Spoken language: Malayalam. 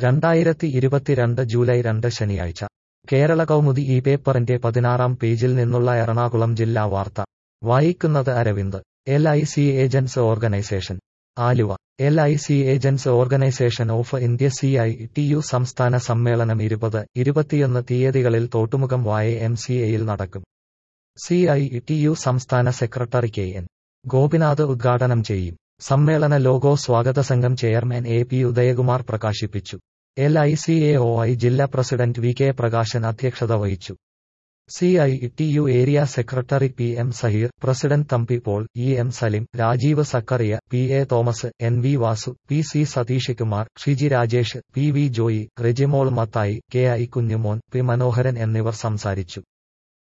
രണ്ടായിരത്തി ഇരുപത്തിരണ്ട് ജൂലൈ രണ്ട് ശനിയാഴ്ച കേരള കൗമുദി ഈ പേപ്പറിന്റെ പതിനാറാം പേജിൽ നിന്നുള്ള എറണാകുളം ജില്ലാ വാർത്ത വായിക്കുന്നത് Aravind L I C agents organisation Aluva L I C agents organisation of India C I T U സംസ്ഥാന സമ്മേളനം ഇരുപത് ഇരുപത്തിയൊന്ന് തീയതികളിൽ തോട്ടുമുഖം വായ എം സി എയിൽ നടക്കും സി ഐ ടി യു സംസ്ഥാന സെക്രട്ടറി കെ എൻ ഗോപിനാഥ് ഉദ്ഘാടനം ചെയ്യും സമ്മേളന ലോഗോ സ്വാഗത സംഘം ചെയർമാൻ എ പി ഉദയകുമാർ പ്രകാശിപ്പിച്ചു L I C A O I ജില്ലാ പ്രസിഡന്റ് വി കെ പ്രകാശൻ അധ്യക്ഷത വഹിച്ചു C I T U area secretary P M Saheer president Thampi Paul E M Salim Rajeev Zachariah P A Thomas N V Vasu P C Satheesh Kumar Shiji Rajesh P V Joy Rejimol Mathai K I Kunjumon P Manoharan എന്നിവർ സംസാരിച്ചു